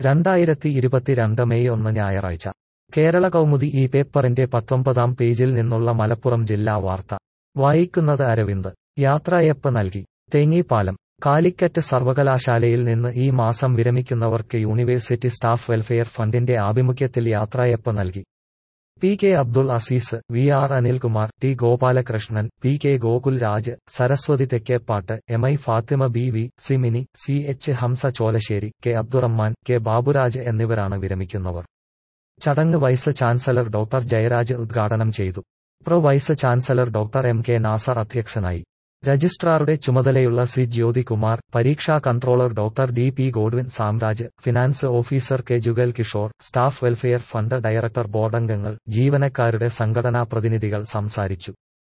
രണ്ടായിരത്തി ഇരുപത്തിരണ്ട് മെയ് ഒന്ന് ഞായറാഴ്ച കേരള കൗമുദി ഈ പേപ്പറിന്റെ പത്തൊമ്പതാം പേജിൽ നിന്നുള്ള മലപ്പുറം ജില്ലാ വാർത്ത വായിക്കുന്നത് അരവിന്ദ് യാത്രയയപ്പ് നൽകി തേഞ്ഞിപ്പാലം കാലിക്കറ്റ് സർവകലാശാലയിൽ നിന്ന് ഈ മാസം വിരമിക്കുന്നവർക്ക് യൂണിവേഴ്സിറ്റി സ്റ്റാഫ് വെൽഫെയർ ഫണ്ടിന്റെ ആഭിമുഖ്യത്തിൽ യാത്രയയപ്പ് നൽകി P K Abdul Aziz V R Anilkumar T Gopalakrishnan P K Gokul Raj Saraswathi Thekkepatt M I Fathima B V Simini C H Hamsa Cholassery K Abdurahman K Baburaj എന്നിവരാണ് വിരമിക്കുന്നവർ ചടങ്ങ് വൈസ് ചാൻസലർ ഡോക്ടർ ജയരാജ് ഉദ്ഘാടനം ചെയ്തു pro vice chancellor doctor M K Nasar അധ്യക്ഷനായി രജിസ്ട്രാറുടെ ചുമതലയുള്ള സി ജ്യോതികുമാർ പരീക്ഷാ controller doctor D P Godwin Samraj finance officer K Jugal Kishore staff welfare fund director ബോർഡംഗങ്ങൾ ജീവനക്കാരുടെ സംഘടനാ പ്രതിനിധികൾ സംസാരിച്ചു